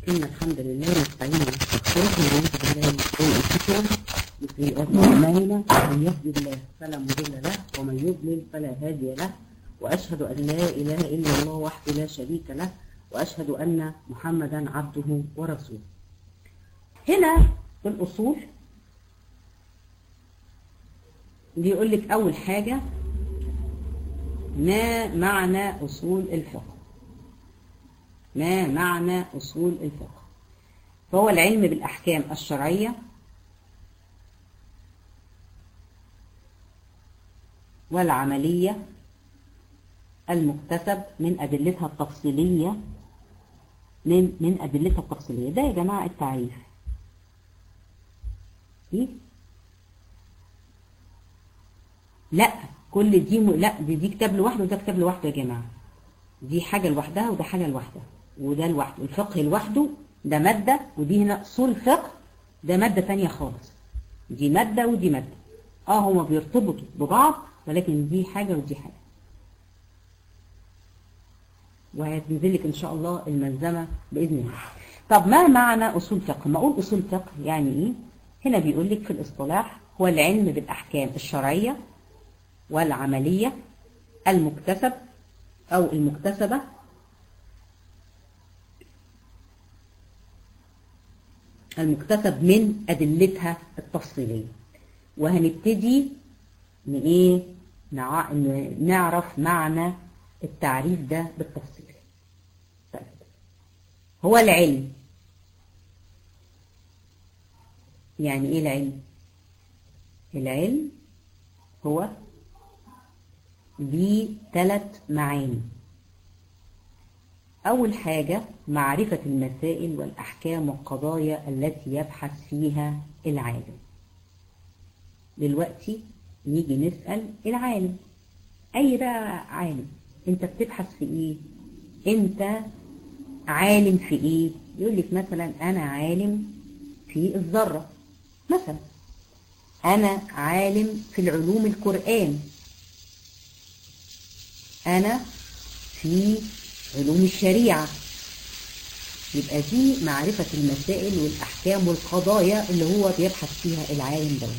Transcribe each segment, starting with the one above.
إن الحمد لله نستعين ونستغفره ونعوذ بالله من شرور أنفسنا وسيئات أعمالنا من يهد الله فلا مضل له ومن يضلل فلا هادي له وأشهد أن لا إله إلا الله وحده لا شريك له وأشهد أن محمدا عبده ورسوله هنا في الأصول بيقول لك أول حاجة ما معنى أصول الفقه ما معنى أصول الفقه فهو العلم بالأحكام الشرعية والعملية المكتسب من أدلتها التفصيلية من من أدلتها التفصيلية ده يا جماعة التعريف إيه؟ لا كل دي م... لا دي, دي كتاب لوحده وده كتاب لوحده يا جماعة دي حاجة لوحدها وده حاجة لوحدها وده لوحده الفقه لوحده ده مادة ودي هنا أصول فقه ده مادة تانية خالص دي مادة ودي مادة اه هما بيرتبطوا ببعض ولكن دي حاجة ودي حاجة وهتنزل لك ان شاء الله الملزمة بإذن الله طب ما معنى أصول فقه ما أقول أصول فقه يعني إيه هنا بيقول لك في الاصطلاح هو العلم بالأحكام الشرعية والعملية المكتسب أو المكتسبة المكتسب من أدلتها التفصيلية وهنبتدي من إيه نع... نعرف معنى التعريف ده بالتفصيل طيب. هو العلم يعني إيه العلم العلم هو ليه ثلاث معاني أول حاجة معرفة المسائل والأحكام والقضايا التي يبحث فيها العالم دلوقتي نيجي نسأل العالم أي بقى عالم أنت بتبحث في إيه أنت عالم في إيه يقول لك مثلا أنا عالم في الذرة مثلا أنا عالم في العلوم القرآن أنا في علوم الشريعة يبقى دي معرفة المسائل والأحكام والقضايا اللي هو بيبحث فيها العالم ده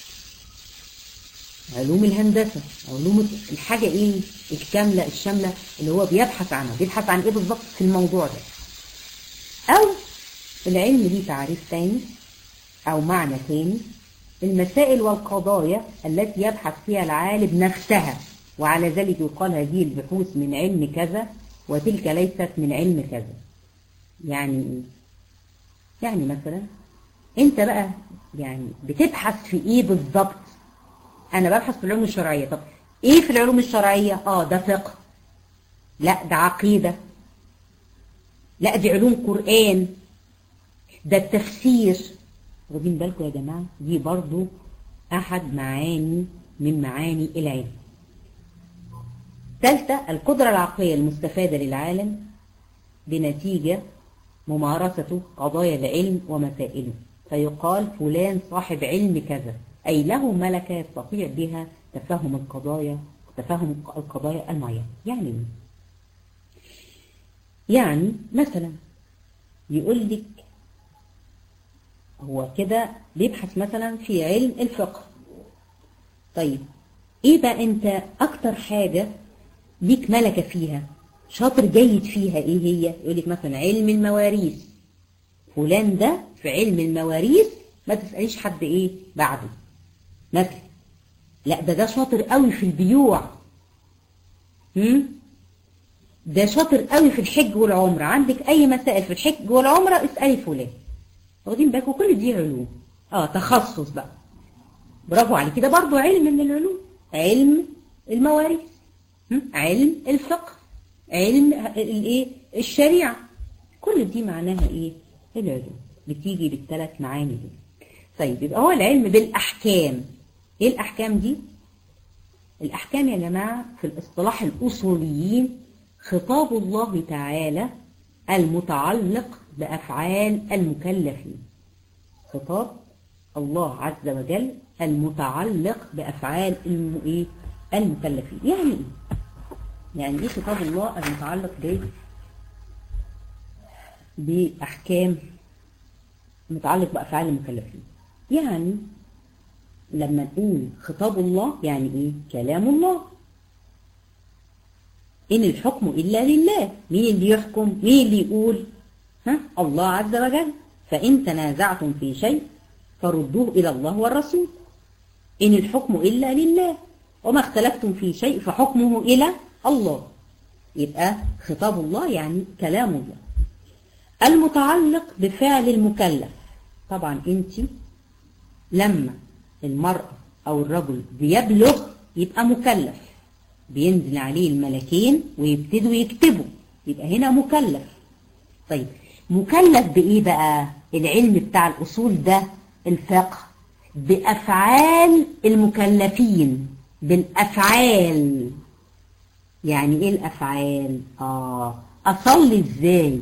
علوم الهندسة علوم الحاجة ايه الكاملة الشاملة اللي هو بيبحث عنها بيبحث عن ايه بالظبط في الموضوع ده او العلم ليه تعريف تاني او معنى تاني المسائل والقضايا التي يبحث فيها العالم نفسها وعلى ذلك يقال هذه البحوث من علم كذا وتلك ليست من علم كذا يعني ايه يعني مثلا انت بقى يعني بتبحث في ايه بالظبط انا ببحث في العلوم الشرعية طب ايه في العلوم الشرعية اه ده فقه لا ده عقيدة لا دي علوم قرآن ده التفسير واخدين بالكم يا جماعة دي برضو احد معاني من معاني العلم ثالثة القدرة العقلية المستفادة للعالم بنتيجة ممارسته قضايا العلم ومسائله فيقال فلان صاحب علم كذا أي له ملكة يستطيع بها تفهم القضايا تفهم القضايا المعينة يعني ايه؟ يعني مثلا يقول لك هو كده بيبحث مثلا في علم الفقه طيب ايه بقى انت اكتر حاجة ليك ملكة فيها شاطر جيد فيها ايه هي يقول لك مثلا علم المواريث فلان ده في علم المواريث ما تسأليش حد ايه بعده مثلا لا ده ده شاطر قوي في البيوع هم؟ ده شاطر قوي في الحج والعمرة عندك اي مسائل في الحج والعمرة اسألي فلان واخدين بالكم كل دي علوم اه تخصص بقى برافو عليك ده برضو علم من العلوم علم المواريث علم الفقه علم الايه الشريعة كل دي معناها ايه العلوم بتيجي بالثلاث معاني دي طيب يبقى هو العلم بالاحكام ايه الاحكام دي الاحكام يا جماعة في الاصطلاح الاصوليين خطاب الله تعالى المتعلق بافعال المكلفين خطاب الله عز وجل المتعلق بافعال ايه المكلفين يعني ايه يعني ايه خطاب الله المتعلق ب بأحكام متعلق بأفعال المكلفين يعني لما نقول خطاب الله يعني ايه كلام الله إن الحكم إلا لله مين اللي يحكم مين اللي يقول ها الله عز وجل فإن تنازعتم في شيء فردوه إلى الله والرسول إن الحكم إلا لله وما اختلفتم في شيء فحكمه إلى الله يبقى خطاب الله يعني كلام الله المتعلق بفعل المكلف طبعا انت لما المرأة أو الرجل بيبلغ يبقى مكلف بينزل عليه الملكين ويبتدوا يكتبوا يبقى هنا مكلف طيب مكلف بإيه بقى العلم بتاع الأصول ده الفقه بأفعال المكلفين بالأفعال يعني إيه الأفعال آه أصلي إزاي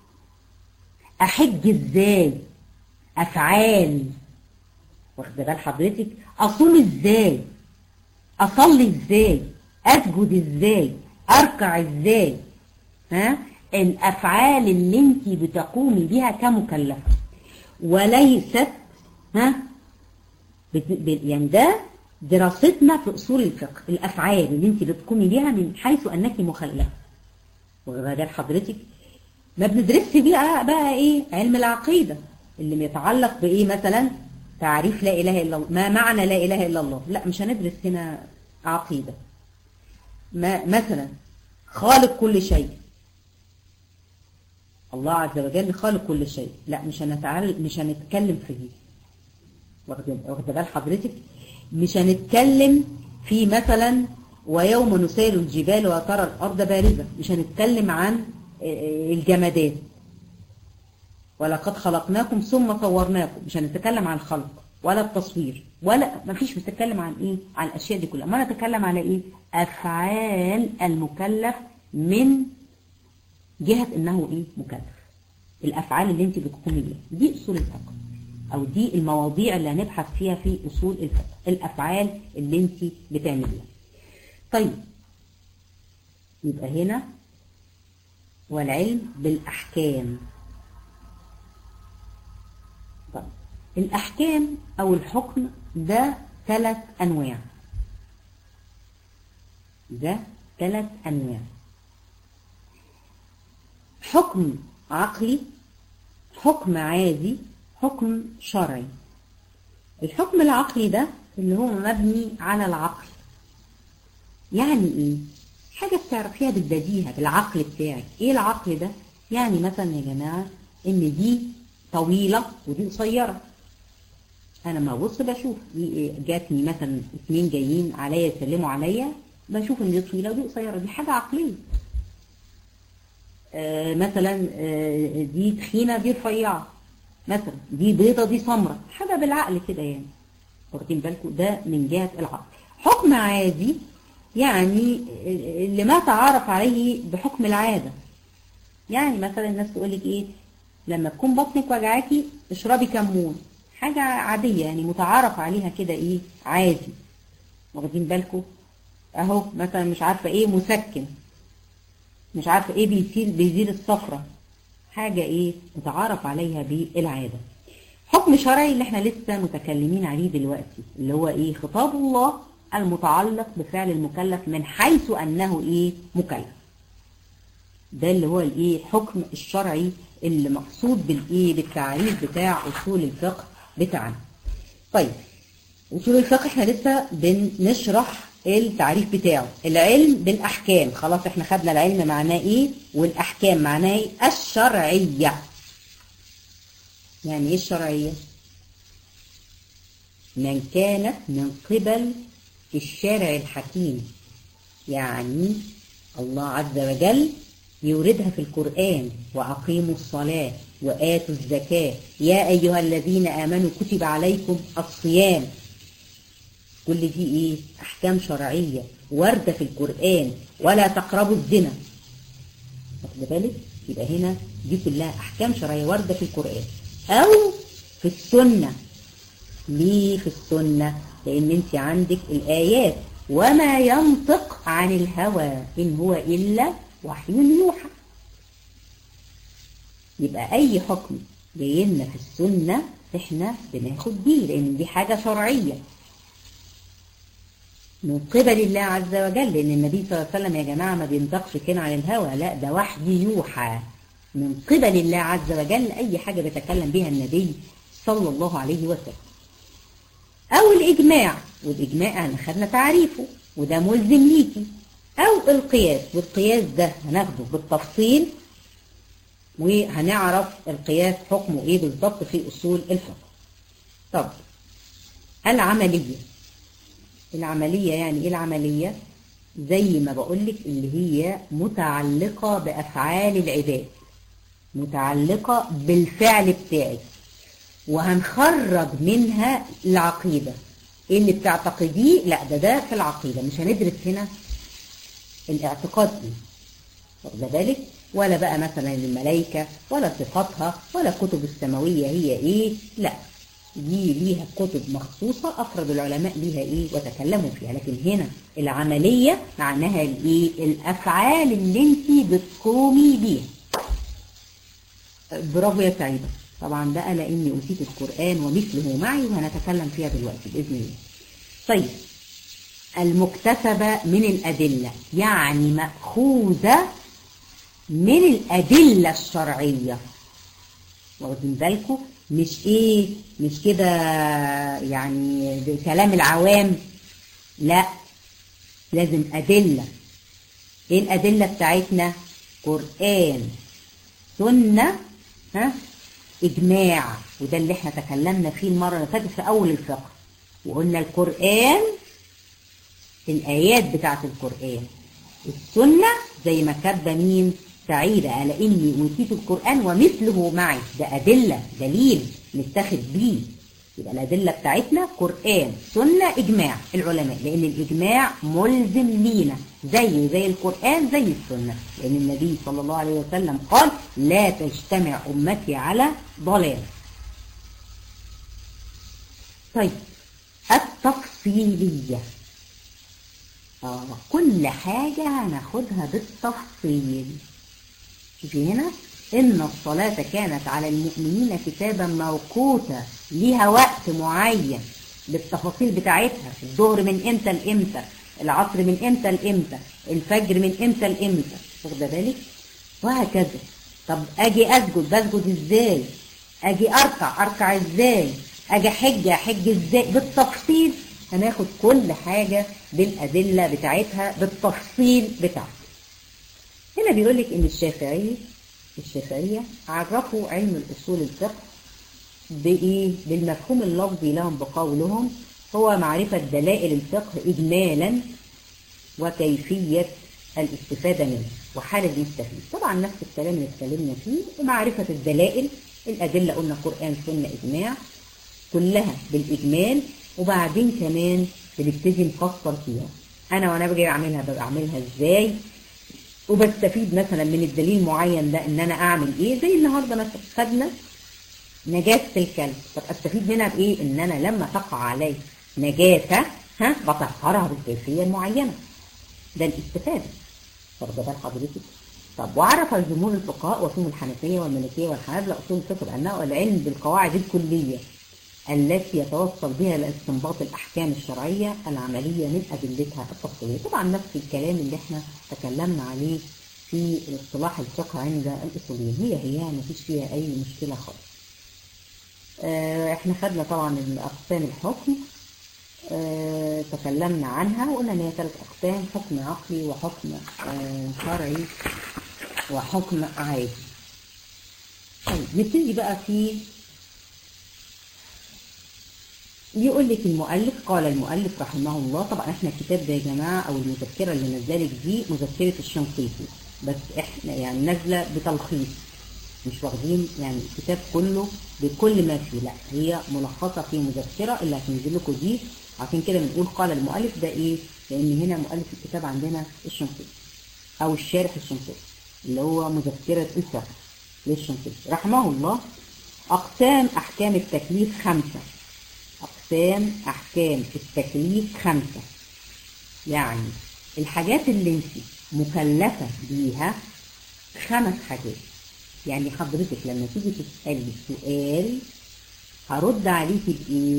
أحج إزاي أفعال واخد بال حضرتك أصوم إزاي أصلي إزاي أسجد إزاي أركع إزاي ها الأفعال اللي انت بتقومي بها كمكلفة وليست ها يعني ده دراستنا في أصول الفقه الأفعال اللي انت بتقومي بها من حيث أنك مخلفة وغير حضرتك ما بندرسش بقى بقى ايه علم العقيدة اللي بيتعلق بايه مثلا تعريف لا اله الا الله ما معنى لا اله الا الله لا مش هندرس هنا عقيدة ما مثلا خالق كل شيء الله عز وجل خالق كل شيء لا مش هنتعلم مش هنتكلم فيه واخد بال حضرتك مش هنتكلم في مثلا ويوم نسير الجبال وترى الارض بارزه مش هنتكلم عن الجمادات ولقد خلقناكم ثم صورناكم مش هنتكلم عن الخلق ولا التصوير ولا ما فيش بنتكلم عن ايه عن الاشياء دي كلها ما نتكلم على ايه افعال المكلف من جهة انه ايه مكلف الافعال اللي انت بتقومي بيها دي اصول الفقه او دي المواضيع اللي هنبحث فيها في اصول الفقه الافعال اللي انت بتعمليها طيب يبقى هنا والعلم بالاحكام طيب الاحكام او الحكم ده ثلاث انواع ده ثلاث انواع حكم عقلي حكم عادي حكم شرعي الحكم العقلي ده اللي هو مبني على العقل يعني ايه حاجة بتعرفيها بالبديهة بالعقل بتاعك ايه العقل ده يعني مثلا يا جماعة ان دي طويلة ودي قصيرة انا ما ابص بشوف دي جاتني مثلا اتنين جايين عليا يسلموا عليا بشوف ان دي طويلة ودي قصيرة دي حاجة عقلية آه مثلا آه دي تخينة دي رفيعة مثلا دي بيضة دي سمرة حاجة بالعقل كده يعني واخدين بالكم ده من جهة العقل حكم عادي يعني اللي ما تعارف عليه بحكم العادة يعني مثلا الناس تقول لك ايه لما تكون بطنك وجعاكي اشربي كمون حاجة عادية يعني متعارف عليها كده ايه عادي واخدين بالكم اهو مثلا مش عارفة ايه مسكن مش عارفة ايه بيزيل بيزيل الصفرة حاجة ايه متعارف عليها بالعادة حكم شرعي اللي احنا لسه متكلمين عليه دلوقتي اللي هو ايه خطاب الله المتعلق بفعل المكلف من حيث انه ايه مكلف ده اللي هو الايه حكم الشرعي اللي مقصود بالايه بالتعريف بتاع اصول الفقه بتاعنا طيب اصول الفقه احنا لسه بنشرح التعريف بتاعه العلم بالاحكام خلاص احنا خدنا العلم معناه ايه والاحكام معناه ايه الشرعيه يعني ايه الشرعيه من كانت من قبل الشارع الحكيم يعني الله عز وجل يوردها في القرآن وأقيموا الصلاة وآتوا الزكاة يا أيها الذين آمنوا كتب عليكم الصيام كل دي إيه أحكام شرعية واردة في القرآن ولا تقربوا الزنا واخد بالك يبقى هنا دي كلها أحكام شرعية واردة في القرآن أو في السنة ليه في السنة لأن أنت عندك الآيات وما ينطق عن الهوى إن هو إلا وحي يوحى يبقى أي حكم جاي لنا في السنة احنا بناخد بيه لأن دي حاجة شرعية من قبل الله عز وجل لأن النبي صلى الله عليه وسلم يا جماعة ما بينطقش كده عن الهوى لا ده وحي يوحى من قبل الله عز وجل أي حاجة بيتكلم بها النبي صلى الله عليه وسلم أو الإجماع والإجماع احنا خدنا تعريفه وده ملزم ليكي أو القياس والقياس ده هناخده بالتفصيل وهنعرف القياس حكمه إيه بالظبط في أصول الفقه طب العملية العملية يعني إيه العملية زي ما بقولك اللي هي متعلقة بأفعال العباد متعلقة بالفعل بتاعك وهنخرج منها العقيدة إيه اللي بتعتقديه لا ده ده في العقيدة مش هندرس هنا الاعتقاد دي واخد بالك ولا بقى مثلا الملائكة ولا صفاتها ولا الكتب السماوية هي ايه لا دي ليها كتب مخصوصة أفرد العلماء ليها إيه وتكلموا فيها لكن هنا العملية معناها الإيه الأفعال اللي أنت بتقومي بيها برافو يا سعيدة طبعا بقى لأني أوتيت القرآن ومثله معي وهنتكلم فيها دلوقتي بإذن الله طيب المكتسبة من الأدلة يعني مأخوذة من الأدلة الشرعية واخدين بالكم مش ايه مش كده يعني كلام العوام لا لازم أدلة ايه الأدلة بتاعتنا قرآن سنة ها إجماع وده اللي احنا تكلمنا فيه المرة اللي فاتت في أول الفقه وقلنا القرآن الآيات بتاعت القرآن السنة زي ما كاتبه مين سعيدة على إني أوتيت القرآن ومثله معي ده أدلة دليل نتخذ بيه يبقى الأدلة بتاعتنا قرآن سنة إجماع العلماء لأن الإجماع ملزم لينا زي زي القرآن زي السنة لأن النبي صلى الله عليه وسلم قال لا تجتمع أمتي على ضلال طيب التفصيلية آه كل حاجة هناخدها بالتفصيل شوفي هنا إن الصلاة كانت على المؤمنين كتابا موقوتا ليها وقت معين بالتفاصيل بتاعتها الظهر من امتى لامتى العصر من امتى لامتى الفجر من امتى لامتى واخده بالك وهكذا طب اجي اسجد بسجد ازاي اجي اركع اركع ازاي اجي احج احج ازاي بالتفصيل هناخد كل حاجة بالأدلة بتاعتها بالتفصيل بتاعها هنا بيقول لك إن الشافعي الشافعية عرفوا علم الأصول الفقه بإيه؟ بالمفهوم اللفظي لهم بقولهم هو معرفة دلائل الفقه إجمالا وكيفية الاستفادة منه وحال المستفيد طبعا نفس الكلام اللي اتكلمنا فيه ومعرفة الدلائل الأدلة قلنا قرآن سنة إجماع كلها بالإجمال وبعدين كمان بنبتدي نفكر فيها انا وانا باجي اعملها ببقى اعملها ازاي وبستفيد مثلا من الدليل معين ده ان انا اعمل ايه زي النهارده مثلا خدنا نجاسه الكلب طب استفيد منها بايه ان انا لما تقع علي نجاسه ها بطهرها بالكيفيه المعينه ده الاستفاده واخده بال حضرتك طب وعرف الجمهور الفقهاء وفيهم الحنفيه والمالكيه والحنابله اصول الفقه بانه العلم بالقواعد الكليه التي يتوصل بها لاستنباط الأحكام الشرعية العملية من أدلتها التفصيلية طبعا نفس الكلام اللي احنا تكلمنا عليه في اصطلاح الفقه عند الأصوليين هي هي ما فيش فيها أي مشكلة خالص اه احنا خدنا طبعا أقسام الحكم اه تكلمنا عنها وقلنا ان هي ثلاث أقسام حكم عقلي وحكم اه شرعي وحكم عادي طيب نبتدي بقى في يقول لك المؤلف قال المؤلف رحمه الله طبعا احنا الكتاب ده يا جماعه او المذكره اللي نازله لك دي مذكره الشنقيطي بس احنا يعني نازله بتلخيص مش واخدين يعني الكتاب كله بكل ما فيه لا هي ملخصه في مذكره اللي هتنزل لكم دي عشان كده بنقول قال المؤلف ده ايه؟ لان هنا مؤلف الكتاب عندنا الشنقيطي او الشارح الشنقيطي اللي هو مذكره الفقه للشنقيطي رحمه الله اقسام احكام التكليف خمسه أقسام أحكام التكليف خمسة يعني الحاجات اللي انت مكلفة بيها خمس حاجات يعني حضرتك لما تيجي تسألي سؤال هرد عليكي بإيه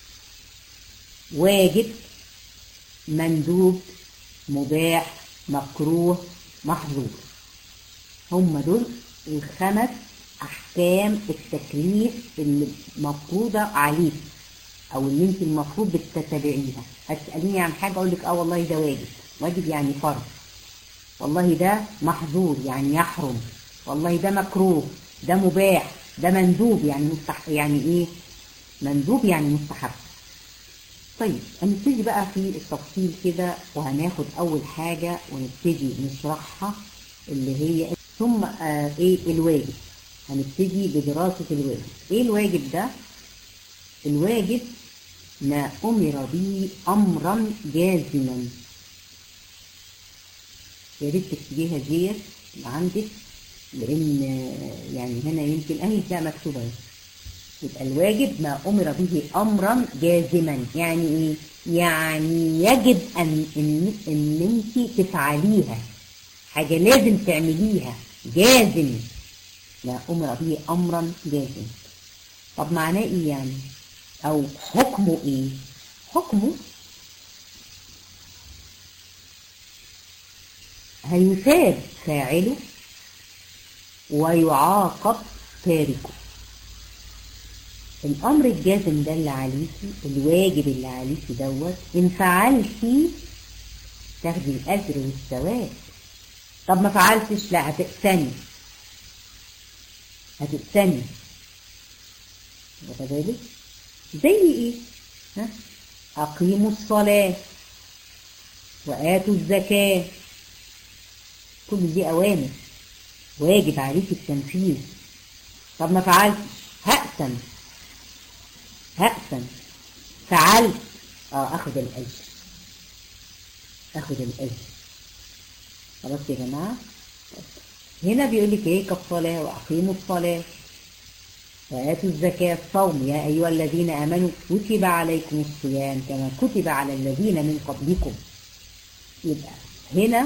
واجب مندوب مباح مكروه محظور هم دول الخمس أحكام التكليف اللي مفروضة عليك أو اللي أنت المفروض بتتبعيها هتسأليني عن حاجة أقول لك أه والله ده واجب واجب يعني فرض والله ده محظور يعني يحرم والله ده مكروه ده مباح ده مندوب يعني مستح يعني ايه مندوب يعني مستحب طيب هنبتدي بقى في التفصيل كده وهناخد اول حاجة ونبتدي نشرحها اللي هي ثم آه ايه الواجب هنبتدي بدراسة الواجب ايه الواجب ده الواجب ما امر به امرا جازما يا ريت تكتبيها ديت عندك لان يعني هنا يمكن اهي ده مكتوبه اهي يبقى الواجب ما امر به امرا جازما يعني ايه يعني يجب ان ان, إن انت تفعليها حاجه لازم تعمليها جازم ما امر به امرا جازم طب معناه ايه يعني او حكمه ايه حكمه هيثاب فاعله ويعاقب تاركه الامر الجازم ده اللي عليكي الواجب اللي عليكي دوت ان فعلتي تاخدي الاجر والثواب طب ما فعلتش لا هتقسمي هتقسمي واخد بالك زي ايه ها اقيموا الصلاه واتوا الزكاه كل دي اوامر واجب عليك التنفيذ طب ما فعلتش هقسم هقسم فعلت اه اخد الاجر اخد الاجر خلاص يا جماعه هنا بيقول لك ايه كالصلاه واقيموا الصلاه وآتوا الزكاة الصوم يا أيها الذين آمنوا كتب عليكم الصيام كما كتب على الذين من قبلكم يبقى هنا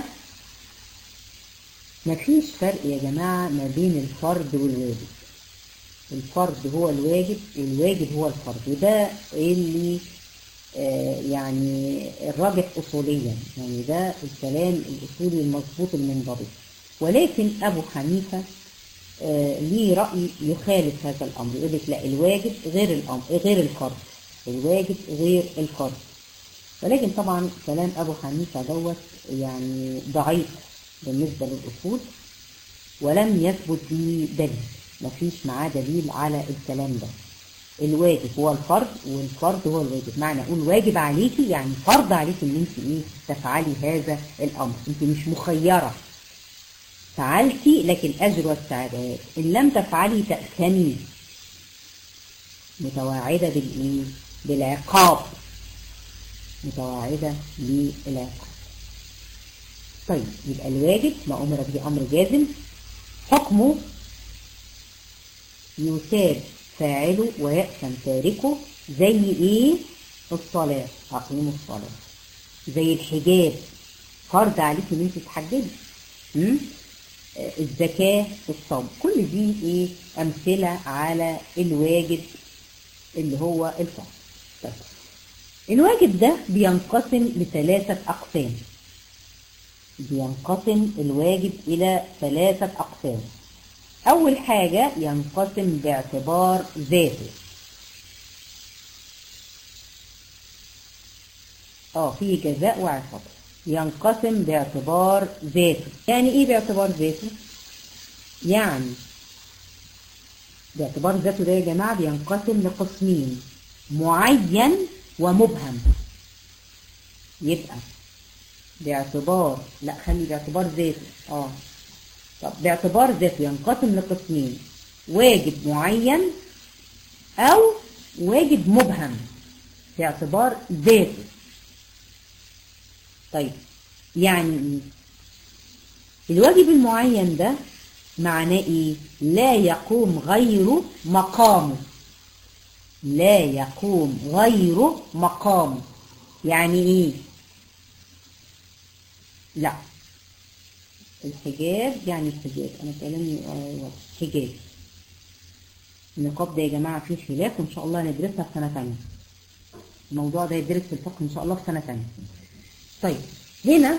مفيش فرق يا جماعة ما بين الفرض والواجب الفرض هو الواجب والواجب هو الفرض وده اللي آه يعني الراجح أصوليا يعني ده الكلام الأصولي المضبوط المنضبط ولكن أبو حنيفة آه ليه رأي يخالف هذا الأمر يقول لك لا الواجب غير الأمر غير الفرض الواجب غير الفرض ولكن طبعا كلام أبو حنيفة دوت يعني ضعيف بالنسبة للأصول ولم يثبت به دليل مفيش معاه دليل على الكلام ده الواجب هو الفرض والفرض هو الواجب معنى اقول واجب عليكي يعني فرض عليكي ان انت ايه تفعلي هذا الامر انت مش مخيره فعلتي لكن الاجر والسعادات ان لم تفعلي تأثمي متواعده بالايه بالعقاب متواعده بالعقاب طيب يبقى الواجب ما امر به امر جازم حكمه يثاب فاعله ويأثم تاركه زي ايه الصلاة أقيموا الصلاة زي الحجاب فرض عليك ان انت تحجبي الزكاة الصوم كل دي ايه امثلة على الواجب اللي هو الفرض طيب. الواجب ده بينقسم لثلاثة أقسام بينقسم الواجب إلى ثلاثة أقسام أول حاجة ينقسم باعتبار ذاته اه في جزاء وعقاب ينقسم باعتبار ذاته يعني ايه باعتبار ذاته يعني باعتبار ذاته ده يا جماعة بينقسم لقسمين معين ومبهم يبقى باعتبار لا خلي باعتبار ذاته اه طب باعتبار ذاته ينقسم لقسمين واجب معين او واجب مبهم باعتبار ذاته طيب يعني ايه الواجب المعين ده معناه ايه لا يقوم غيره مقامه لا يقوم غيره مقامه يعني ايه لا الحجاب يعني الحجاب انا كلامي آه، حجاب النقاب ده يا جماعة فيه خلاف وان شاء الله ندرسها في سنة تانية الموضوع ده يدرس في الفقه ان شاء الله في سنة تانية طيب هنا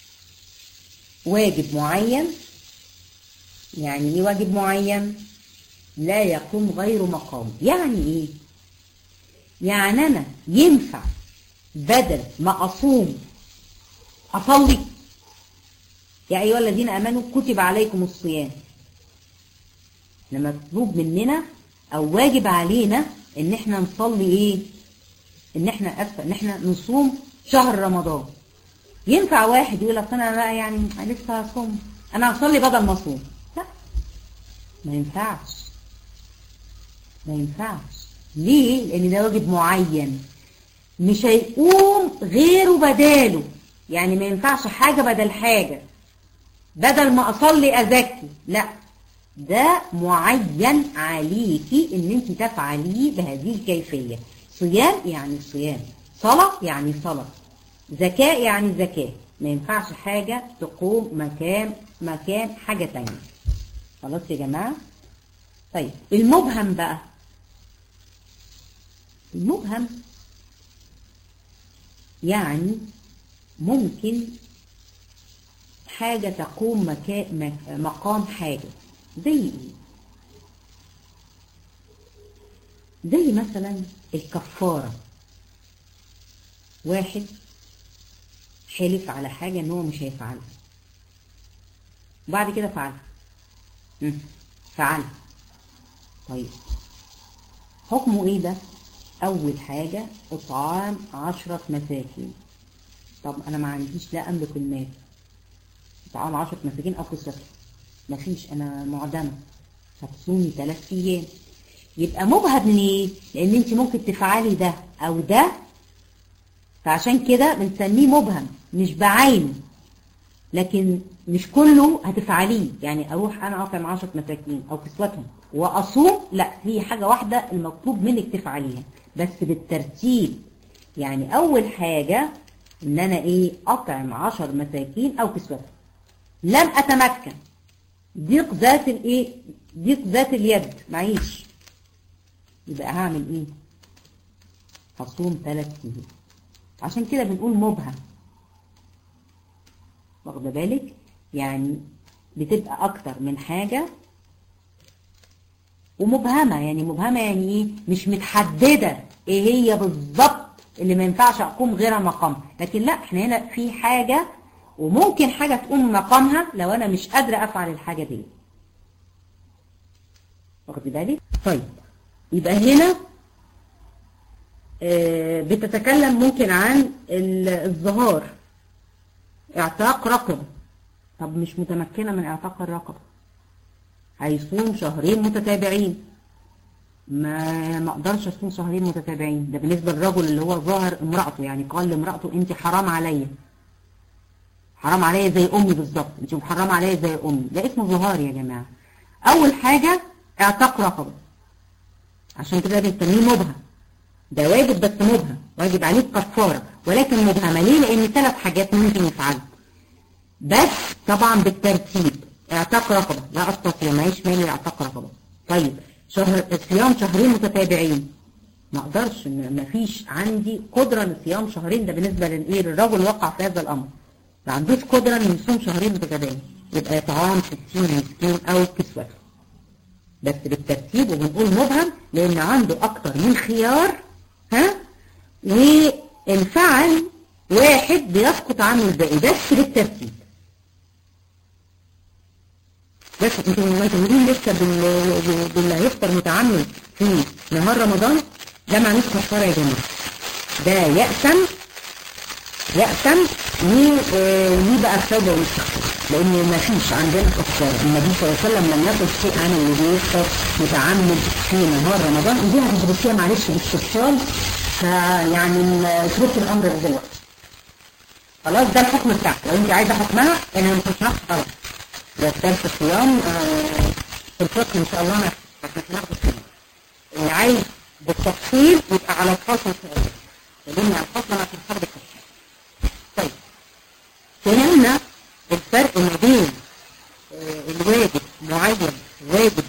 واجب معين يعني ايه واجب معين لا يقوم غير مقام يعني ايه يعني انا ينفع بدل ما اصوم اصلي يا ايها الذين امنوا كتب عليكم الصيام لما مطلوب مننا او واجب علينا ان احنا نصلي ايه ان احنا اسفه ان احنا نصوم شهر رمضان ينفع واحد يقول لك انا بقى يعني لسه هصوم انا هصلي بدل ما اصوم لا ما ينفعش ما ينفعش ليه لان ده واجب معين مش هيقوم غيره بداله يعني ما ينفعش حاجة بدل حاجة بدل ما اصلي ازكي لا ده معين عليكي ان انت تفعليه بهذه الكيفية صيام يعني صيام صلاة يعني صلاة زكاة يعني زكاة ما ينفعش حاجة تقوم مكان مكان حاجة تانية خلاص يا جماعة طيب المبهم بقى المبهم يعني ممكن حاجة تقوم مكان مقام حاجة زي ايه زي مثلا الكفارة واحد حلف على حاجة ان هو مش هيفعلها وبعد كده فعلها مم. فعلها طيب حكمه ايه ده اول حاجة اطعام عشرة مساكين طب انا ما عنديش لا املك المال اطعام عشرة مساكين او كسرة مفيش انا معدمة هتصومي ثلاث ايام يبقى مبهم ليه لان انت ممكن تفعلي ده او ده فعشان كده بنسميه مبهم مش بعينه لكن مش كله هتفعليه يعني اروح انا اطعم 10 مساكين او كسوتهم واصوم لا هي حاجه واحده المطلوب منك تفعليها بس بالترتيب يعني اول حاجه ان انا ايه اطعم 10 مساكين او كسوتهم لم اتمكن ضيق ذات الايه ضيق ذات اليد معيش يبقى هعمل ايه هصوم ثلاث ايام عشان كده بنقول مبهم واخده بالك يعني بتبقى اكتر من حاجة ومبهمة يعني مبهمة يعني ايه مش متحددة ايه هي بالظبط اللي ما ينفعش اقوم غيرها مقام لكن لا احنا هنا في حاجة وممكن حاجة تقوم مقامها لو انا مش قادرة افعل الحاجة دي واخد بالك طيب يبقى هنا بتتكلم ممكن عن الظهار اعتاق رقبة طب مش متمكنة من اعتاق الرقبة هيصوم شهرين متتابعين ما ما اقدرش اصوم شهرين متتابعين ده بالنسبة للرجل اللي هو ظاهر امرأته يعني قال لامرأته انت حرام عليا حرام عليا زي امي بالظبط انت محرم عليا زي امي ده اسمه ظهار يا جماعة اول حاجة اعتاق رقبة عشان كده بنسميه مبهم ده واجب بس مبهم واجب عليك كفارة ولكن مبهمة ليه لان ثلاث حاجات ممكن يفعلها بس طبعا بالترتيب اعتاق رقبة لا استطيع معيش مالي اعتاق رقبة طيب شهر صيام شهرين متتابعين ما اقدرش ما فيش عندي قدرة لصيام شهرين ده بالنسبة للايه للرجل وقع في هذا الامر ما عندوش قدرة ان يصوم شهرين متتابعين يبقى طعام 60 مسكين او كسوته بس بالترتيب وبنقول مبهم لان عنده اكتر من خيار ها والفعل واحد بيسقط عنه الباقي بس بالترتيب بس انتوا معتمدين لسه باللي هيفطر متعمد في نهار رمضان ده معنوش كفاره يا جماعه ده يأسم يأسم وليه بقى التوبه والاستغفار لان ما فيش عندنا كفاره النبي صلى الله عليه وسلم لم يقل شيء عن اللي بيفطر متعمد في نهار رمضان ودي هتدرسيها معلش باستفصال فيعني اتركي الامر دلوقتي خلاص ده الحكم بتاعك لو انت عايزه حكمها انا مش هشرح خلاص ده درس الصيام في الفقه ان شاء الله انا هناخد فيه اللي عايز بالتفصيل يبقى على الفصل ان شاء الله لان على الفصل انا في الحرب طيب فهمنا الفرق ما بين